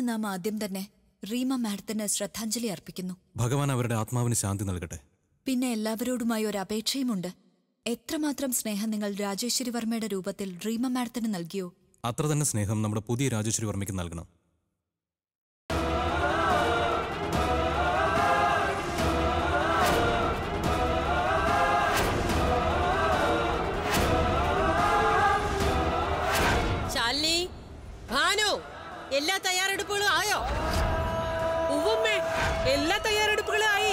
നാം ആദ്യം തന്നെ റീമ മാഡത്തിന് ശ്രദ്ധാഞ്ജലി അർപ്പിക്കുന്നു ഭഗവാൻ അവരുടെ ആത്മാവിന് ശാന്തി നൽകട്ടെ പിന്നെ എല്ലാവരോടുമായി ഒരു അപേക്ഷയുമുണ്ട് എത്രമാത്രം സ്നേഹം നിങ്ങൾ രാജേശ്വരി വർമ്മയുടെ രൂപത്തിൽ റീമ മാഡത്തിന് നൽകിയോ അത്ര തന്നെ സ്നേഹം നമ്മുടെ പുതിയ രാജേശ്വരി വർമ്മയ്ക്ക് നൽകണം ശാലിനി ഭാനു എല്ലാ തയ്യാറെടുപ്പുകളും ആയോ ഉവ്വമ്മേ എല്ലാ തയ്യാറെടുപ്പുകളും ആയി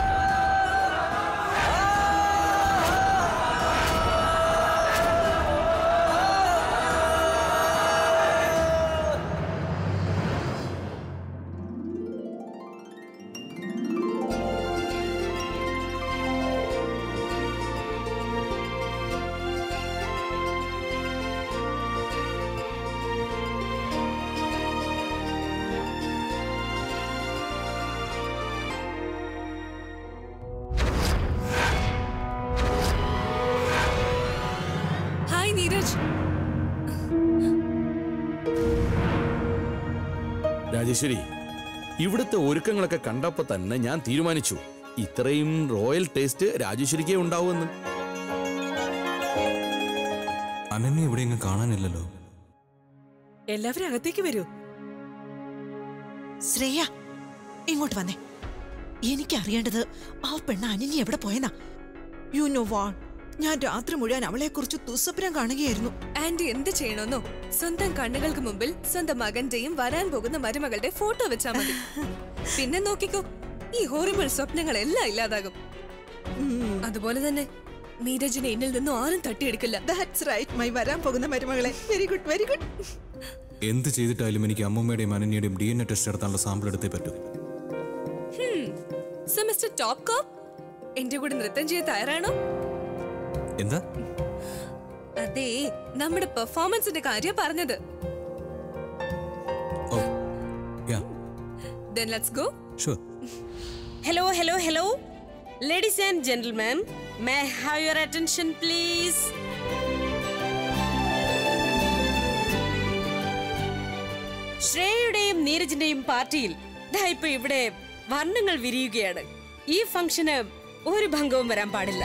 ഹായ് നീരജ് രാജേശ്വരി ഇവിടുത്തെ ഒരുക്കങ്ങളൊക്കെ കണ്ടപ്പോ തന്നെ ഞാൻ തീരുമാനിച്ചു ഇത്രയും റോയൽ ടേസ്റ്റ് രാജേശ്വരിക്കേ ഉണ്ടാവുമെന്ന് അനന്യ എവിടെയെങ്കിലും കാണാനില്ലല്ലോ എല്ലാവരും അകത്തേക്ക് വരൂ ശ്രേയ ഇങ്ങോട്ട് വന്നേ എനിക്കറിയേണ്ടത് ആ പെണ്ണ് അനിനി എവിടെ പോയെന്നാ യു നോ വാൺ ഞാൻ രാത്രി മുഴുവൻ അവളെ കുറിച്ച് ദുസ്വപ്നം കാണുകയായിരുന്നു ആന്റി എന്ത് ചെയ്യണമെന്നോ സ്വന്തം കണ്ണുകൾക്ക് മുമ്പിൽ സ്വന്തം മകന്റെയും വരാൻ പോകുന്ന മരുമകളുടെ ഫോട്ടോ വെച്ചാ മതി പിന്നെ നോക്കിക്കോ ഈ ഹോറിബിൾ സ്വപ്നങ്ങളെല്ലാം ഇല്ലാതാകും അതുപോലെ തന്നെ നീരജിനെ എന്നിൽ നിന്നും ആരും തട്ടിയെടുക്കില്ല ദാറ്റ്സ് റൈറ്റ് മൈ വരാൻ പോകുന്ന മരുമകളെ വെരി ഗുഡ് വെരി ഗുഡ് എന്ത് ചെയ്തിട്ടായാലും എനിക്ക് അമ്മൂമ്മയുടെയും അനന്യയുടെയും ഡി എൻ എ ടെസ്റ്റ് നടത്താനുള്ള സാമ്പിൾ എടുത്തേ പറ്റൂ സോ മിസ്റ്റർ ടോപ്പ് കോപ്പ് എന്റെ കൂടെ നൃത്തം ചെയ്യാൻ തയ്യാറാണോ എന്താ അതെ നമ്മുടെ പെർഫോമൻസിന്റെ കാര്യം പറഞ്ഞത് oh yeah then let's go sure hello hello hello ladies and gentleman may have your attention please ശ്രേയയുടെയും നീരജിന്റെയും പാർട്ടിയിൽ ദാ ഇപ്പൊ ഇവിടെ വർണ്ണങ്ങൾ വിരിയുകയാണ് ഈ ഫംഗ്ഷന് ഒരു ഭംഗവും വരാൻ പാടില്ല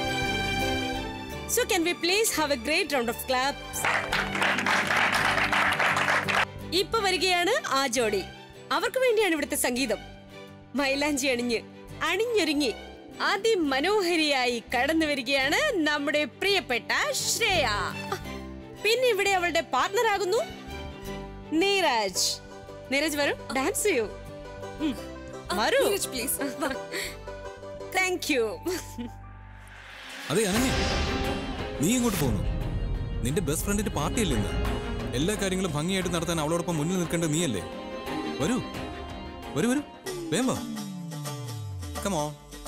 so can we please have a great round of claps ഇപ്പൊ വരികയാണ് ആ ജോഡി അവർക്ക് വേണ്ടിയാണ് ഇവിടുത്തെ സംഗീതം മൈലാഞ്ചി അണിഞ്ഞ് അണിഞ്ഞൊരുങ്ങി അതിമനോഹരിയായി കടന്നു വരികയാണ് നമ്മുടെ പ്രിയപ്പെട്ട ശ്രേയ പിന്നെ ഇവിടെ അവളുടെ പാർട്ണർ ആകുന്നു നീരജ് നീരജ് വരൂ ഡാൻസ് ചെയ്യൂ ഉം. വരൂ നീരജ് പ്ലീസ് താങ്ക് യു അതെ അനന്യ നീ ഇങ്ങോട്ട് പോന്നു നിന്റെ ബെസ്റ്റ് ഫ്രണ്ടിന്റെ പാർട്ടി അല്ലേ ഇന്ന് എല്ലാ കാര്യങ്ങളും ഭംഗിയായിട്ട് നടത്താൻ അവളോടൊപ്പം മുന്നിൽ നിൽക്കേണ്ടത് നീയല്ലേ വരൂ വരൂ വരൂ വേം വാ കമോ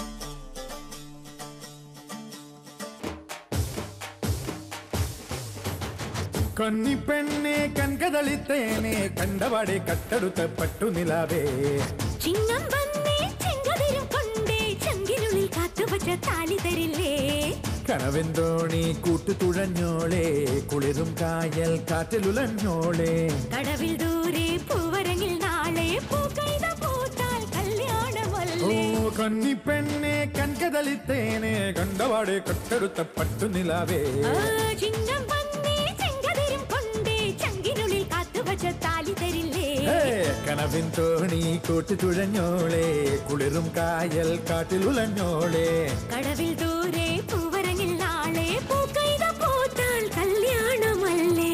കൊന്നിപ്പെണ്ണെ കൺകതളിത്തേനെ കണ്ടപാടെ കട്ടെടുത്ത പട്ടുനിലാവേ ചിങ്ങം വന്നേ ചെങ്കതിരും കൊണ്ടേ ചങ്കിനുള്ളിൽ കാത്തുവച്ച താലി തരില്ലേ കനവെന്തോണി കൂട്ടുതുഴഞ്ഞോളെ കുളിരും കായൽ കാറ്റിലുലഞ്ഞോളെ കടവിൽ ദൂരെ പൂവരങ്ങിൽ നാളെ പൂക്കൈത പൂത്താൽ ഓ കല്യാണമല്ലേ കൊന്നിപ്പെണ്ണെ കൺകതളിത്തേനെ കണ്ടപാടെ കട്ടെടുത്ത പട്ടുനിലാവേ ആ, ചിങ്ങം വന്നേ ചെങ്കതിരും കൊണ്ടേ ചങ്കിനുള്ളിൽ കാത്തുവച്ച താലി തരില്ലേ ഏ, കനവിൻ തോണി കൂട്ടുതുഴഞ്ഞോളെ കുളിരും കായൽ കാറ്റിലുലഞ്ഞോളെ കടവിൽ ദൂരെ പൂവരങ്ങിൽ നാളെ പൂക്കൈത പൂത്താൽ കല്യാണമല്ലേ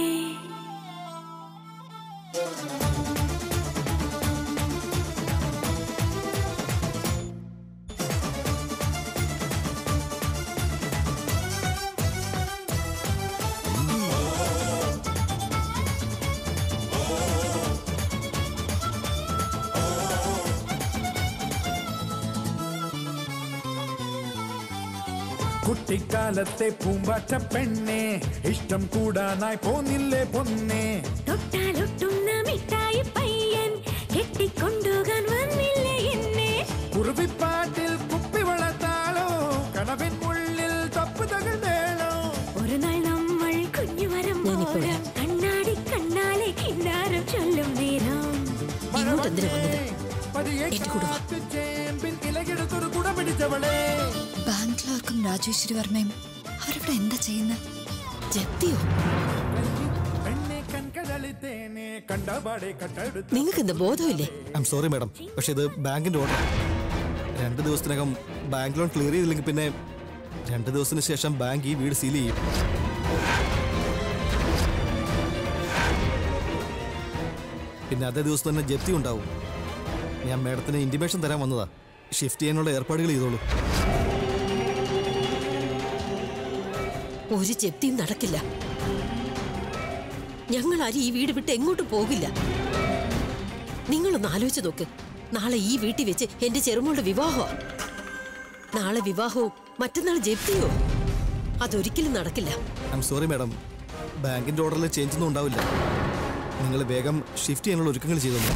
കുട്ടിക്കാലത്തെ പൂമ്പാറ്റ പെണ്ണെ ഇഷ്ടം കൂടാനായി പോന്നില്ലേ പൊന്നേ തൊട്ടാലൊട്ടുന്ന മിഠായി പയ്യൻ കെട്ടിക്കൊണ്ടുപോകാൻ വന്നില്ലേ എന്നെ കുറുവിപ്പാട്ടിൽ കുപ്പിവളത്താളോ കനവിൻ ഉള്ളിൽ തപ്പ് തകർന്നേളോ ഒരു നാൾ നമ്മൾ കുഞ്ഞു വരം കണ്ണാടി കണ്ണാലെ കിന്നാരം ചൊല്ലും നേരം ഇങ്ങോട്ട് എന്തിനാ വന്നത് എന്റെ കൂടെ ചേമ്പിൻ ഇലകെടുത്തൊരു കുട പിടിച്ചവളെ ബാങ്ക് ക്ലർക്കും രാജേശ്വരി വർമ്മയും അവരിവിടെ എന്താ ചെയ്യുന്നത് ജപ്തിയോ പെണ്ണെ കൺകടളിത്തേനെ കണ്ടപാടെ കട്ടെടുത്ത് നിങ്ങൾക്ക് എന്താ ബോധമില്ലേ ഐ എം സോറി മാഡം പക്ഷെ ഇത് ബാങ്കിന്റെ ഓർഡർ രണ്ട് ദിവസത്തിനകം ബാങ്ക് ലോൺ ക്ലിയർ ചെയ്തില്ലെങ്കിൽ പിന്നെ രണ്ട് ദിവസത്തിന് ശേഷം ബാങ്ക് ഈ വീട് സീൽ ചെയ്യും പിന്നെ അതേ ദിവസം തന്നെ ജപ്തി ഉണ്ടാവും ഞാൻ മാഡത്തിന് ഇന്റിമേഷൻ തരാൻ വന്നതാ ഷിഫ്റ്റ് ചെയ്യാനുള്ള ഏർപ്പാടുകൾ ചെയ്തോളൂ ഒരു ജപ്തിയും നടക്കില്ല ഞങ്ങൾ ആരും ഈ വീട് വിട്ട് എങ്ങോട്ടും പോകില്ല നിങ്ങളൊന്ന് ആലോചിച്ച് നോക്ക് നാളെ ഈ വീട്ടിൽ വെച്ച് എന്റെ ചെറുമോളുടെ വിവാഹമാ നാളെ വിവാഹവും മറ്റന്നാൾ ജപ്തിയോ അതൊരിക്കലും നടക്കില്ല ഐ എം സോറി മാഡം ബാങ്കിന്റെ ഓർഡറിൽ ചേഞ്ച് ഒന്നും ഉണ്ടാവില്ല നിങ്ങൾ വേഗം ഷിഫ്റ്റ് ചെയ്യാനുള്ള ഒരുക്കങ്ങൾ ചെയ്തോളൂ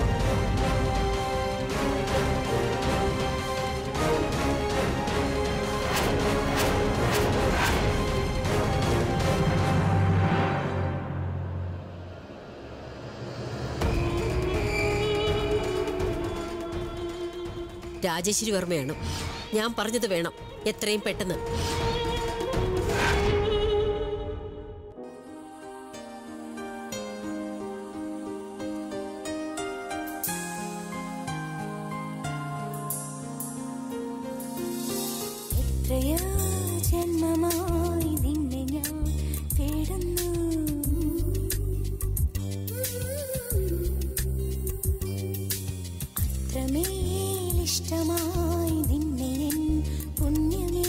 രാജേശ്വരി വർമ്മയാണ് ഞാൻ പറഞ്ഞത് വേണം എത്രയും പെട്ടെന്ന് എത്രയോ ജന്മമായി നിന്നെ ഞാൻ തേടുന്നു അത്രമേലിഷ്ടമായി നിന്നെ എൻ പുണ്യമേ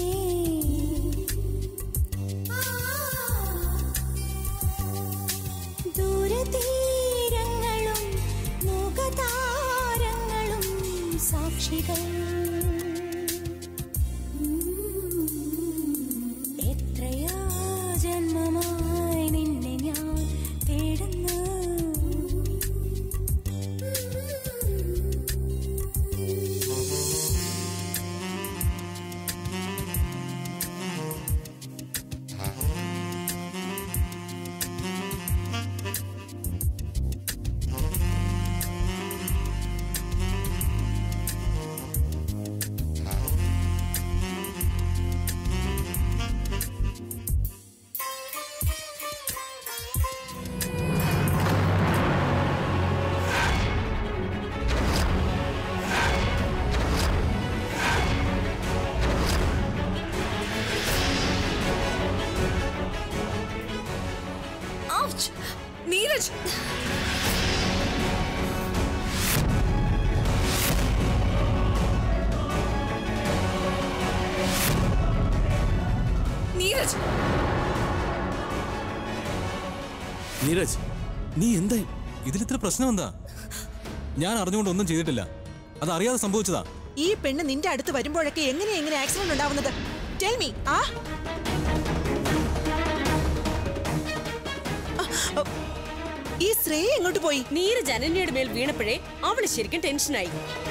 ദൂരതീരങ്ങളും മുഖതാരങ്ങളും സാക്ഷികൾ എത്രയോ ജന്മമായി നിന്നെ ഞാൻ തേടുന്നു ഔച്ച്! നീരജ് നീരജ് നീരജ് നീ എന്താ ഇതിലിത്ര പ്രശ്നം എന്താ ഞാൻ അറിഞ്ഞുകൊണ്ട് ഒന്നും ചെയ്തിട്ടില്ല അത് അറിയാതെ സംഭവിച്ചതാ ഈ പെണ്ണ് നിന്റെ അടുത്ത് വരുമ്പോഴൊക്കെ എങ്ങനെ എങ്ങനെ ആക്സിഡന്റ് ഉണ്ടാവുന്നത് ടെൽ മീ ആ ആ, ഓ, ഈ ശ്രേയ എങ്ങോട്ട് പോയി നീര് ജനന്യയുടെ മേൽ വീണപ്പോഴേ അവള് ശരിക്കും ടെൻഷനായി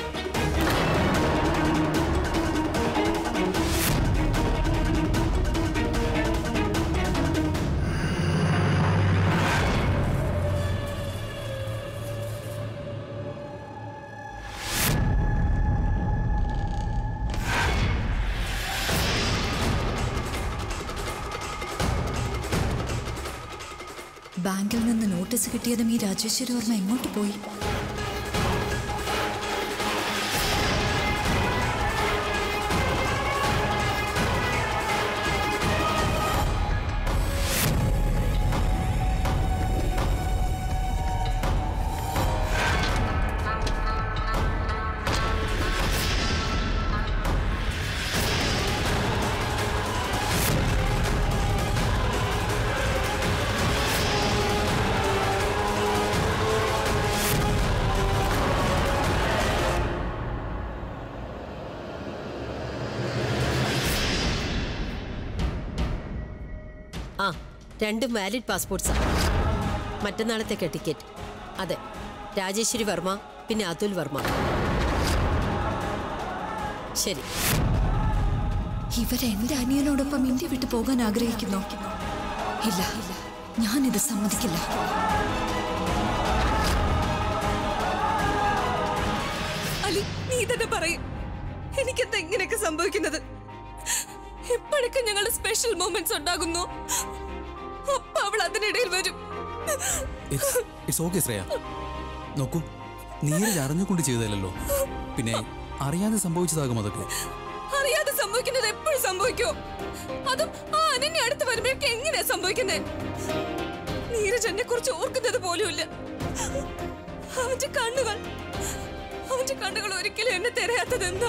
ബാങ്കിൽ നിന്ന് നോട്ടീസ് കിട്ടിയതും ഈ രാജേശ്വരി വർമ്മ എങ്ങോട്ട് പോയി ആ രണ്ടും വാലിഡ് പാസ്പോർട്ട്സാ മറ്റന്നാളത്തേക്കാ ടിക്കറ്റ് അതെ രാജേശ്വരി വർമ്മ പിന്നെ അതുൽ വർമ്മ ശരി ഇവരെ എന്റെ അനിയനോടൊപ്പം ഇന്ത്യ വിട്ടു പോകാൻ ആഗ്രഹിക്കുന്നു ഇല്ല ഞാനിത് സമ്മതിക്കില്ല പറയും എനിക്കെന്താ ഇങ്ങനെയൊക്കെ സംഭവിക്കുന്നത് എപ്പോഴൊക്കെ ഞങ്ങളുടെ സ്പെഷ്യൽ മൂമെന്റ്സ് ഉണ്ടാകുന്നു അപ്പൊ അവൾ അതിനിടയിൽ വരും ഇറ്റ്സ് ഓക്കെ ശ്രേയ നോക്കൂ നീരജ് അറിഞ്ഞുകൊണ്ട് ചെയ്തതല്ലോ പിന്നെ അറിയാതെ സംഭവിച്ചതാകും അതൊക്കെ അറിയാതെ സംഭവിക്കുന്നത് എപ്പോഴും സംഭവിക്കുമോ അതും ആ അനന്യ അടുത്ത് വരുമ്പോഴൊക്കെ എങ്ങനെയാ സംഭവിക്കുന്നത് നീരജ് എന്നെ കുറിച്ച് ഓർക്കുന്നത് പോലുമില്ല അവന്റെ കണ്ണുകൾ അവന്റെ കണ്ണുകൾ ഒരിക്കലും എന്നെ തിരയാത്തത് എന്താ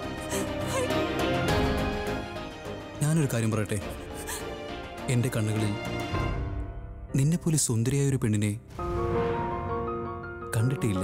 ഞാനൊരു കാര്യം പറയട്ടെ എന്റെ കണ്ണുകളിൽ നിന്നെപ്പോലെ സുന്ദരിയായ ഒരു പെണ്ണിനെ കണ്ടിട്ടില്ല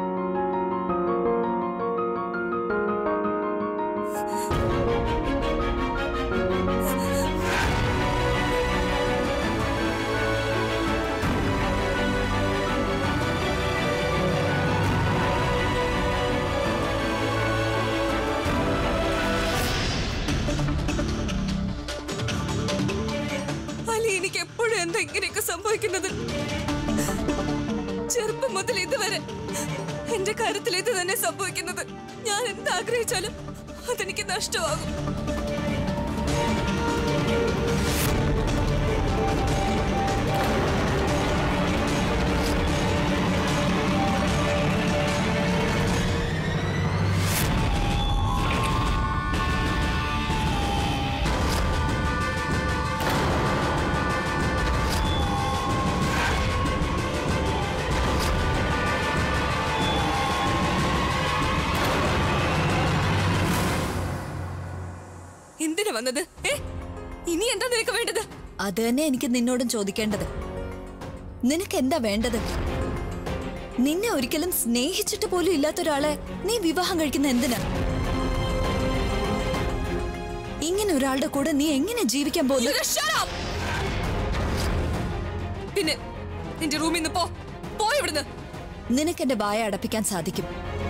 അലി എനിക്ക് എപ്പോഴും എന്താ ഇങ്ങനെയൊക്കെ സംഭവിക്കുന്നത് ചെറുപ്പം മുതൽ ഇതുവരെ എന്റെ കാര്യത്തിൽ ഇത് തന്നെ സംഭവിക്കുന്നത് ഞാൻ എന്ത് ആഗ്രഹിച്ചാലും അതെനിക്ക് നഷ്ടമാകും എന്തിനാ വന്നത് ഏ ഇനി എന്താ നിനക്ക് വേണ്ടത് അത് തന്നെ എനിക്ക് നിന്നോടും ചോദിക്കേണ്ടത് നിനക്ക് എന്താ വേണ്ടത് നിന്നെ ഒരിക്കലും സ്നേഹിച്ചിട്ട് പോലും ഇല്ലാത്ത ഒരാളെ നീ വിവാഹം കഴിക്കുന്ന എന്തിനാ ഇങ്ങനെ ഒരാളുടെ കൂടെ നീ എങ്ങനെ ജീവിക്കാൻ പോകുന്നു You shut up! പിന്നെ നിന്റെ റൂമിൽ നിന്ന് പോ പോ ഇവിടുന്ന് നിനക്ക് എന്റെ വായ അടപ്പിക്കാൻ സാധിക്കും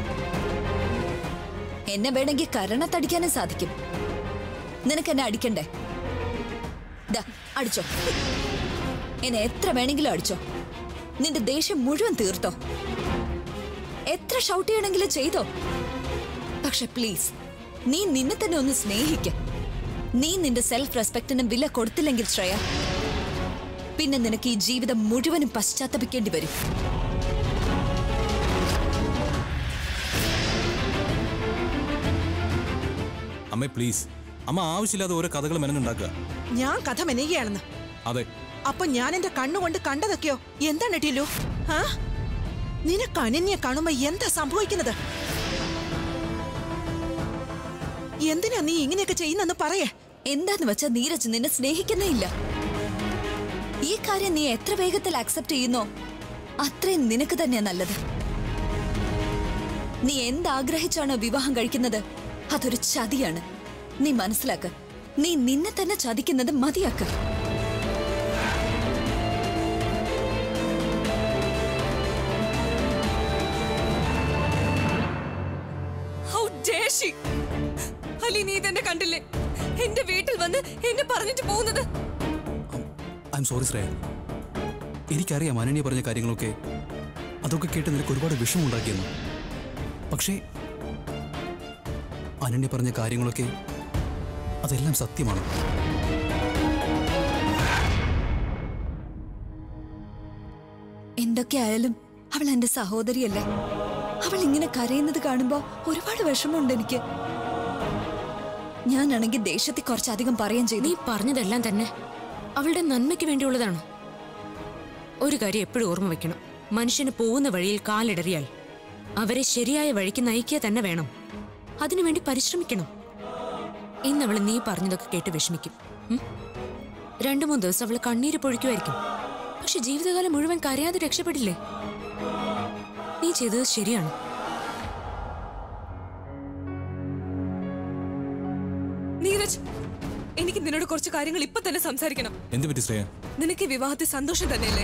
എന്നെ വേണമെങ്കിൽ കരണത്തടിക്കാനും സാധിക്കും നിനക്ക് എന്നെ അടിക്കണ്ടേ ദാ അടിച്ചോ എന്നെ എത്ര വേണമെങ്കിലും അടിച്ചോ നിന്റെ ദേഷ്യം മുഴുവൻ തീർത്തോ എത്ര ഷൗട്ട് ചെയ്യണമെങ്കിലും ചെയ്തോ പക്ഷെ പ്ലീസ് നീ നിന്നെ തന്നെ ഒന്ന് സ്നേഹിക്ക നീ നിന്റെ സെൽഫ് റെസ്പെക്റ്റിന് വില കൊടുത്തില്ലെങ്കിൽ ശ്രേയ പിന്നെ നിനക്ക് ഈ ജീവിതം മുഴുവനും പശ്ചാത്തപിക്കേണ്ടി വരും അമ്മേ പ്ലീസ് അമ്മ ആവശ്യമില്ലാതെ ഓരോ കഥകൾ മെനഞ്ഞുണ്ടാക്കുക ഞാൻ കഥ മെനയുകയാണെന്ന് അതെ അപ്പൊ ഞാൻ എന്റെ കണ്ണുകൊണ്ട് കണ്ടതൊക്കെയോ എന്താണ് ടീലു ആ നിനക്ക് അനന്യെ കാണുമ്പോ എന്താ സംഭവിക്കുന്നത് എന്തിനാ നീ ഇങ്ങനെയൊക്കെ ചെയ്യുന്നെന്ന് പറയേ എന്താന്ന് വെച്ചാ നീരജ് നിന്നെ സ്നേഹിക്കുന്നേ ഇല്ല ഈ കാര്യം നീ എത്ര വേഗത്തിൽ അക്സെപ്റ്റ് ചെയ്യുന്നോ അത്രയും നിനക്ക് തന്നെയാ നല്ലത് നീ എന്താഗ്രഹിച്ചാണോ വിവാഹം കഴിക്കുന്നത് അതൊരു ചതിയാണ് നീ മനസ്സിലാക്ക നീ നിന്നെ തന്നെ ചതിക്കുന്നത് മതിയാക്ക How dare she? അലി നീ ഇതെന്നെ കണ്ടില്ലേ എന്റെ വീട്ടിൽ വന്ന് എന്നെ പറഞ്ഞിട്ട് പോകുന്നത് ഐ എം സോറി ശ്രേയ എനിക്കറിയാം അനന്യ പറഞ്ഞ കാര്യങ്ങളൊക്കെ അതൊക്കെ കേട്ട് നിനക്ക് ഒരുപാട് വിഷമമുണ്ടാക്കിയെന്ന് പക്ഷേ അനന്യ പറഞ്ഞ കാര്യങ്ങളൊക്കെ അതെല്ലാം സത്യമാണ് എന്തൊക്കെയായാലും അവൾ എന്റെ സഹോദരിയല്ലേ അവൾ ഇങ്ങനെ കരയുന്നത് കാണുമ്പോ ഒരുപാട് വിഷമമുണ്ട് എനിക്ക് ഞാനാണെങ്കിൽ ദേഷ്യത്തിൽ കുറച്ചധികം പറയുകയും ചെയ്തു നീ പറഞ്ഞതെല്ലാം തന്നെ അവളുടെ നന്മയ്ക്ക് വേണ്ടിയുള്ളതാണ് ഒരു കാര്യം എപ്പോഴും ഓർമ്മ വെക്കണം മനുഷ്യന് പോകുന്ന വഴിയിൽ കാലിടറിയാൽ അവരെ ശരിയായ വഴിക്ക് നയിക്കുക തന്നെ വേണം അതിനുവേണ്ടി പരിശ്രമിക്കണം ഇന്ന് അവൾ നീ പറഞ്ഞതൊക്കെ കേട്ട് വിഷമിക്കും ഉം? രണ്ടു മൂന്ന് ദിവസം അവൾ കണ്ണീര് പൊഴിക്കുമായിരിക്കും പക്ഷെ ജീവിതകാലം മുഴുവൻ കരയാതെ രക്ഷപ്പെടില്ലേ നീ ചെയ്തത് ശരിയാണ് നീരജ് എനിക്ക് നിന്നോട് കുറച്ച് കാര്യങ്ങൾ ഇപ്പൊ തന്നെ സംസാരിക്കണം എന്ത് പറ്റി ശ്രേയ നിനക്ക് ഈ വിവാഹത്തിൽ സന്തോഷം തന്നെയല്ലേ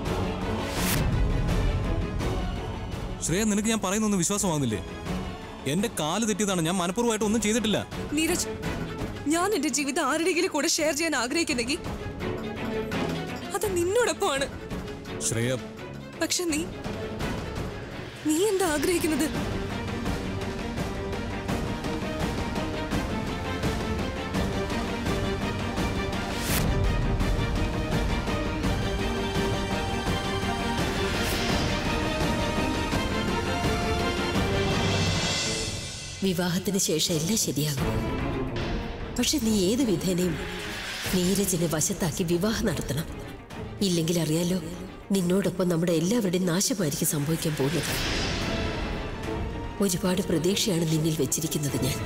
ശ്രേയ നിനക്ക് ഞാൻ പറയുന്നൊന്നും വിശ്വാസമാകുന്നില്ലേ എന്റെ കാല് തെറ്റിയതാണ് ഞാൻ മനഃപൂർവ്വമായിട്ട് ഒന്നും ചെയ്തിട്ടില്ല നീരജ് ഞാൻ എന്റെ ജീവിതം ആരുടെയെങ്കിലും കൂടെ ഷെയർ ചെയ്യാൻ ആഗ്രഹിക്കുന്നെങ്കിൽ അത് നിന്നോടൊപ്പമാണ് ശ്രേയ പക്ഷെ നീ നീ എന്താ ആഗ്രഹിക്കുന്നത് വിവാഹത്തിന് ശേഷം എല്ലാം ശരിയാകും പക്ഷെ നീ ഏത് വിധേനയും നീരജിനെ വശത്താക്കി വിവാഹം നടത്തണം ഇല്ലെങ്കിൽ അറിയാലോ നിന്നോടൊപ്പം നമ്മുടെ എല്ലാവരുടെയും നാശമായിരിക്കും സംഭവിക്കാൻ പോകുന്നത് ഒരുപാട് പ്രതീക്ഷയാണ് നിന്നിൽ വെച്ചിരിക്കുന്നത് ഞാൻ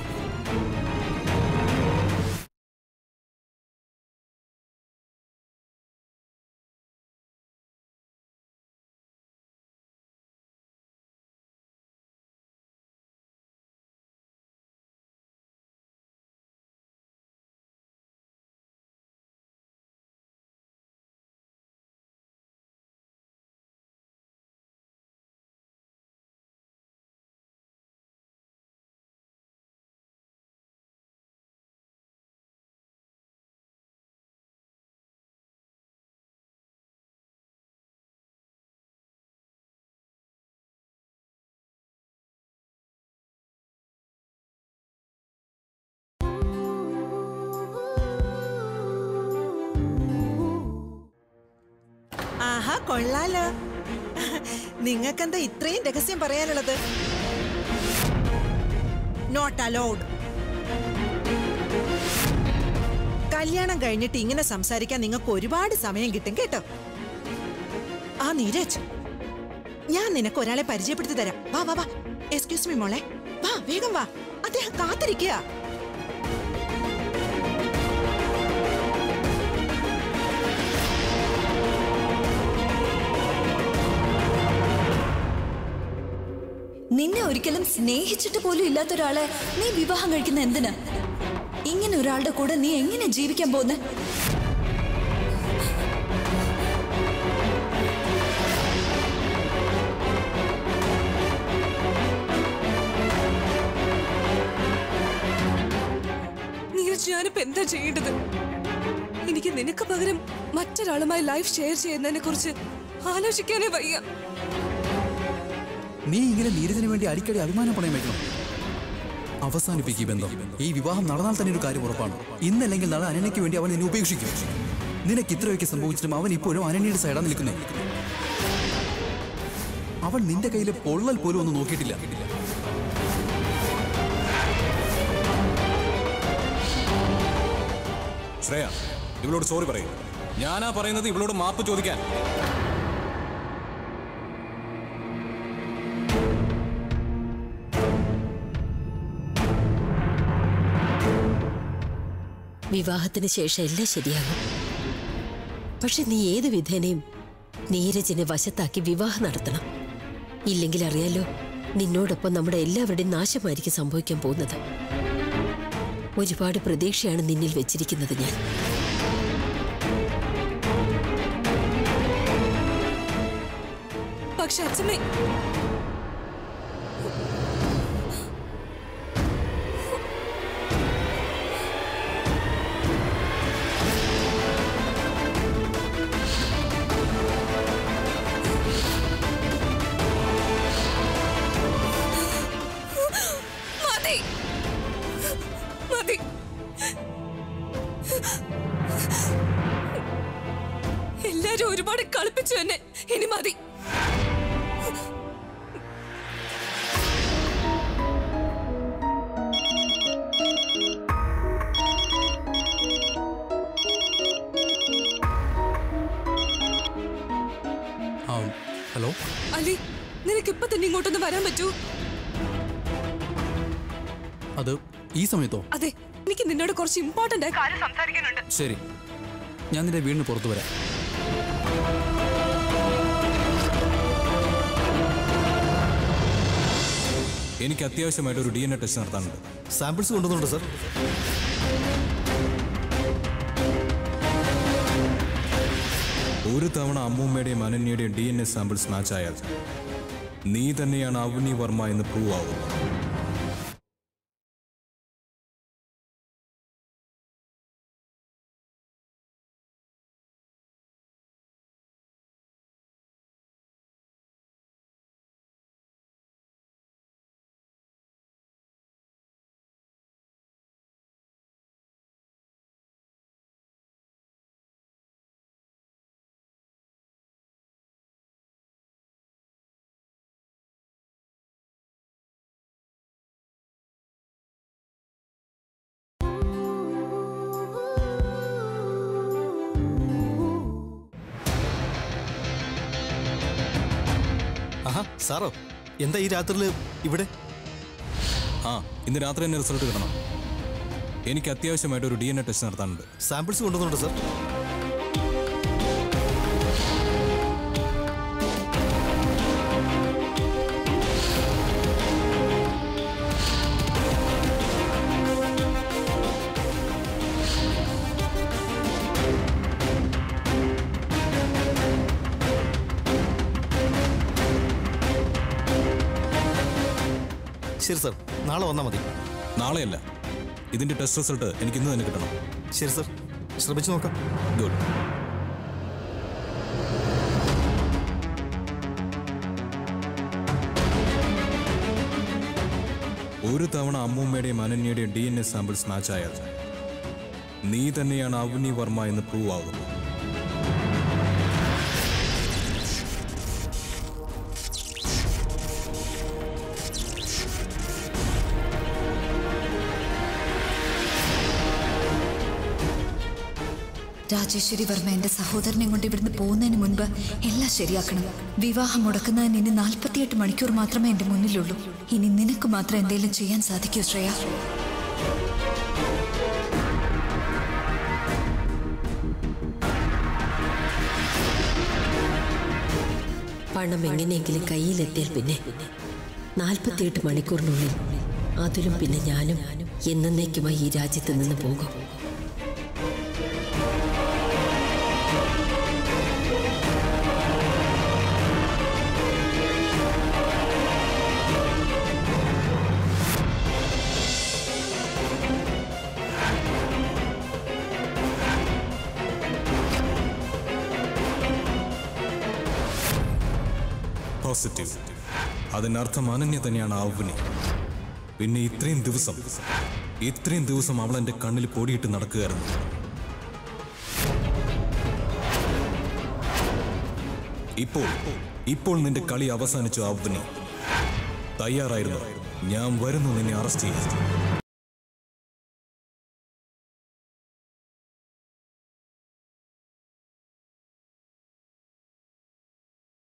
ആഹാ കൊള്ളാലോ നിങ്ങൾക്കെന്താ ഇത്രയും രഹസ്യം പറയാനുള്ളത് നോട്ട് അലൗഡ് കല്യാണം കഴിഞ്ഞിട്ട് ഇങ്ങനെ സംസാരിക്കാൻ നിങ്ങൾക്ക് ഒരുപാട് സമയം കിട്ടും കേട്ടോ ആ നീരജ് ഞാൻ നിനക്ക് ഒരാളെ പരിചയപ്പെടുത്തി തരാം വാ വാ വാ എക്സ്ക്യൂസ് മീ മോളെ വാ വേഗം വാ അദ്ദേഹം കാത്തിരിക്കുക നിന്നെ ഒരിക്കലും സ്നേഹിച്ചിട്ട് പോലും ഇല്ലാത്ത ഒരാളെ നീ വിവാഹം കഴിക്കുന്ന എന്തിനാ ഇങ്ങനെ ഒരാളുടെ കൂടെ നീ എങ്ങനെ ജീവിക്കാൻ പോകുന്നെ നീരജ് ഞാനിപ്പോ എന്താ ചെയ്യേണ്ടത് എനിക്ക് നിനക്ക് പകരം മറ്റൊരാളുമായി ലൈഫ് ഷെയർ ചെയ്യുന്നതിനെ കുറിച്ച് ആലോചിക്കാനേ വയ്യ നീ ഇങ്ങനെ നീരജിന് വേണ്ടി അടിക്കടി അഭിമാനം പണയം വയ്ക്കണം അവസാനിപ്പിക്കും ബന്ധം ഈ വിവാഹം നടന്നാൽ തന്നെ ഒരു കാര്യം ഉറപ്പാണ് ഇന്നല്ലെങ്കിൽ നാളെ അനന്യയ്ക്ക് വേണ്ടി അവൻ നിന്നെ ഉപേക്ഷിക്കും നിനക്ക് ഇത്രയൊക്കെ സംഭവിച്ചിട്ടും അവൻ ഇപ്പോഴും അനന്യയുടെ സൈഡാ നിൽക്കുന്നേ അവൻ നിന്റെ കയ്യിൽ പൊള്ളൽ പോലും ഒന്നും നോക്കിയിട്ടില്ല ശ്രേയ ഇവളോട് സോറി പറയൂ ഞാനാ പറയുന്നത് ഇവളോട് മാപ്പ് ചോദിക്കാൻ വിവാഹത്തിന് ശേഷം എല്ലാം ശരിയാകും പക്ഷെ നീ ഏത് വിധേനയും നീരജിനെ വശത്താക്കി വിവാഹം നടത്തണം ഇല്ലെങ്കിൽ അറിയാലോ നിന്നോടൊപ്പം നമ്മുടെ എല്ലാവരുടെയും നാശമായിരിക്കും സംഭവിക്കാൻ പോകുന്നത് ഒരുപാട് പ്രതീക്ഷയാണ് നിന്നിൽ വെച്ചിരിക്കുന്നത് ഞാൻ പക്ഷെ അച്ഛമ്മേ മതി മതി എല്ലാരും ഒരുപാട് കളിപ്പിച്ചു എന്നെ ഇനി മതി ആ ഹലോ അലി നിനക്ക് ഇപ്പൊ തന്നെ ഇങ്ങോട്ടൊന്ന് വരാൻ പറ്റൂ അത് ഈ സമയത്തോ അതെ എനിക്ക് നിന്നോട് കുറച്ച് ഇമ്പോർട്ടന്റ് ആയ കാര്യം സംസാരിക്കാനുണ്ട് ശരി ഞാൻ നിന്റെ വീടിന് പുറത്തു വരാം എനിക്ക് അത്യാവശ്യമായിട്ട് ഒരു ഡി എൻ എ ടെസ്റ്റ് നടത്താനുണ്ട് സാമ്പിൾസ് കൊണ്ടുവന്നുണ്ട് സർ ഒരു തവണ അമ്മൂമ്മയുടെയും അനന്യയുടെയും D N A samples match ആയാൽ നീ തന്നെയാണ് അവനി വർമ്മ എന്ന് പ്രൂവ് ആവും സാറോ എന്താ ഈ രാത്രിയിൽ ഇവിടെ ആ ഇന്ന് രാത്രി തന്നെ റിസൾട്ട് കിട്ടണം എനിക്ക് അത്യാവശ്യമായിട്ട് ഒരു ഡി എൻ എ ടെസ്റ്റ് നടത്താനുണ്ട് സാമ്പിൾസ് കൊണ്ടുവന്നുണ്ട് സാർ ശരി സാർ നാളെ വന്നാൽ മതി നാളെയല്ല ഇതിന്റെ ടെസ്റ്റ് റിസൾട്ട് എനിക്ക് ഇന്ന് തന്നെ കിട്ടണം ശരി സാർ ശ്രമിച്ചു നോക്കാം ഗുഡ് ഒരു തവണ അമ്മൂമ്മയുടെയും അനന്യയുടെയും D N A samples match ആയാൽ നീ തന്നെയാണ് അവനി വർമ്മ എന്ന് പ്രൂവ് ആകുന്നു രാജേശ്വരി വർമ്മ എന്റെ സഹോദരനെ കൊണ്ട് ഇവിടുന്ന് പോകുന്നതിന് മുൻപ് എല്ലാം ശരിയാക്കണം വിവാഹം മുടക്കുന്നതിന് ഇനി നാൽപ്പത്തിയെട്ട് മണിക്കൂർ മാത്രമേ എന്റെ മുന്നിലുള്ളൂ ഇനി നിനക്ക് മാത്രം എന്തെങ്കിലും ചെയ്യാൻ സാധിക്കൂ ശ്രേയ പണം എങ്ങനെയെങ്കിലും കയ്യിലെത്തിയാൽ പിന്നെ നാൽപ്പത്തിയെട്ട് മണിക്കൂറിനുള്ളിൽ അതിലും പിന്നെ ഞാനും എന്നേക്കുമായി ഈ രാജ്യത്ത് നിന്ന് പോകും പോസിറ്റീവ് അതിനർത്ഥം അനന്യ തന്നെയാണ് അവനി പിന്നെ ഇത്രയും ദിവസം ഇത്രയും ദിവസം അവൾ എന്റെ കണ്ണിൽ പൊടിയിട്ട് നടക്കുകയായിരുന്നു ഇപ്പോൾ ഇപ്പോൾ നിന്റെ കളി അവസാനിച്ചു അവനി തയ്യാറായിരുന്നു ഞാൻ വരുന്നു നിന്നെ അറസ്റ്റ് ചെയ്യാൻ